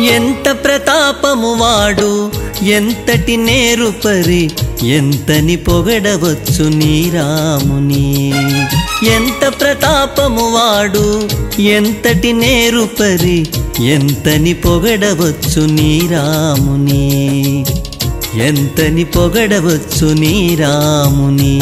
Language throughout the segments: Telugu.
ఎంత ప్రతాపము వాడు ఎంతటి నేరుపరి ఎంతని పొగడవచ్చు నీ రాముని ఎంత ప్రతాపము వాడు ఎంతటి నేరుపరి ఎంతని పొగడవచ్చు నీ రాముని ఎంతని పొగడవచ్చు నీ రాముని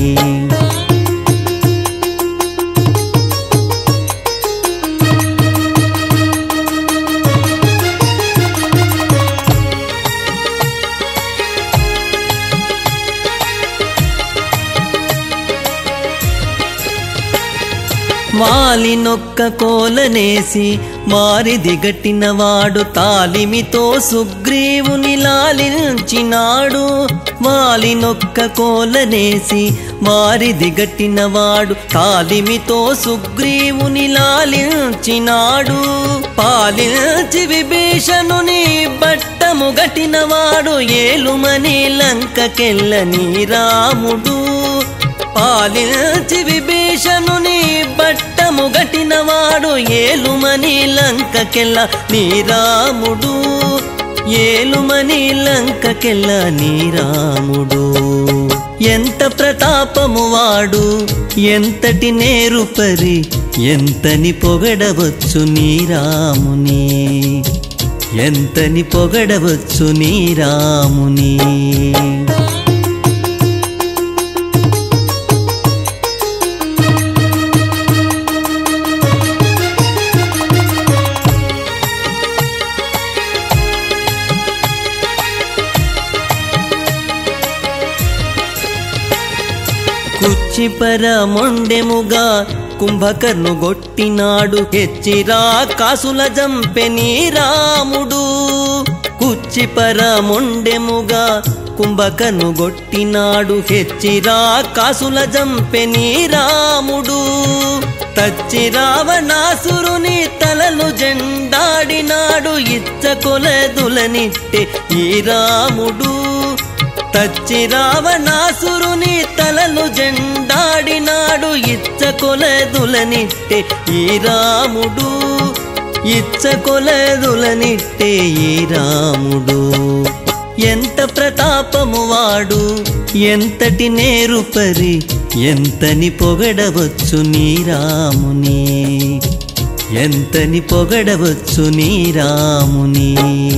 మాలినొక్క కోలనేసి మారిది గట్టినవాడు తాలిమితో సుగ్రీవుని లాలించినాడు మాలినొక్క కోలనేసి మారిది గట్టినవాడు తాలిమితో సుగ్రీవుని లాలించినాడు పాలించి విభీషణుని బట్టము గట్టినవాడు ఏలుమని లంకకెళ్ళని రాముడు పాలించి విభీషణుని బట్టము గట్టినవాడు ఏలుమని లంకకెళ్ళ నీ రాముడు ఏలుమని లంకకెళ్ళ నీ రాముడు ఎంత ప్రతాపము వాడు ఎంతటి నేరుపరి ఎంతని పొగడవచ్చు నీ రాముని ఎంతని పొగడవచ్చు నీ రాముని కుచ్చిపర మొండెముగా కుంభకర్ణు గొట్టినాడు హెచ్చిరా కాసుల జంపెని రాముడు కుచ్చిపర మొండెముగా కుంభకర్ణు గొట్టినాడు హెచ్చిరా కాసుల జంపెని రాముడు తచ్చి రావణాసురుని తలలు జెండాడినాడు ఇచ్చ కొలదులనిట్టే ఈ రాముడు తచ్చి రావణాసురుని తలలు జెండాడినాడు ఇచ్చ కొలదులనిట్టే ఈ రాముడు ఇచ్చ కొలదులనిట్టే ఈ రాముడు ఎంత ప్రతాపము వాడు ఎంతటి నేరుపరి ఎంతని పొగడవచ్చు నీ రాముని ఎంతని పొగడవచ్చు నీ రాముని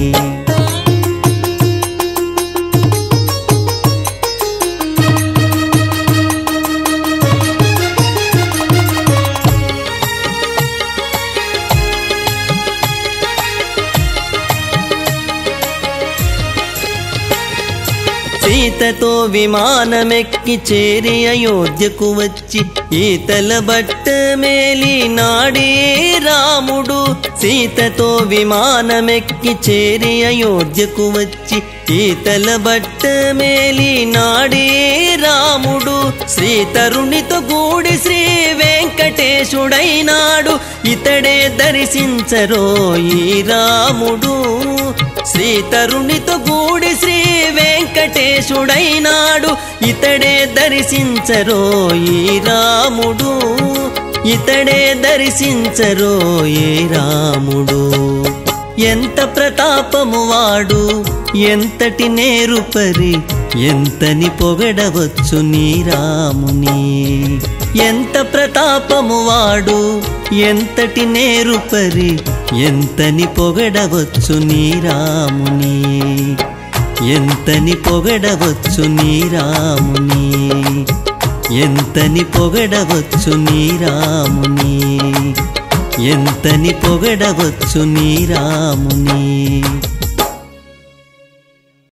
సీతతో విమానమెక్కి చేరి అయోధ్యకు వచ్చి ఈతల బట్ట మేలి నాడే రాముడు సీతతో విమానమెక్కి చేరి అయోధ్యకు వచ్చి ఈతల బట్ట మేలి నాడే రాముడు శ్రీతరునితో కూడి శ్రీ వెంకటేశుడైనాడు ఇతడే దర్శించరో ఈ రాముడు శ్రీతరునితో కూడి శ్రీ వెంకటేశుడైనాడు ఇతడే దర్శించరో ఈ రాముడు ఇతడే దర్శించరో ఏ రాముడు ఎంత ప్రతాపము వాడు ఎంతటి నేరుపరి ఎంతని పొగడవచ్చు నీ రాముని ఎంత ప్రతాపము వాడు ఎంతటి నేరుపరి ఎంతని పొగడవచ్చు నీ రాముని ఎంతని పొగడవచ్చు నీ రాముని ఎంతని పొగడవచ్చు నీ రాముని ఎంతని పొగడవచ్చు నీ రాముని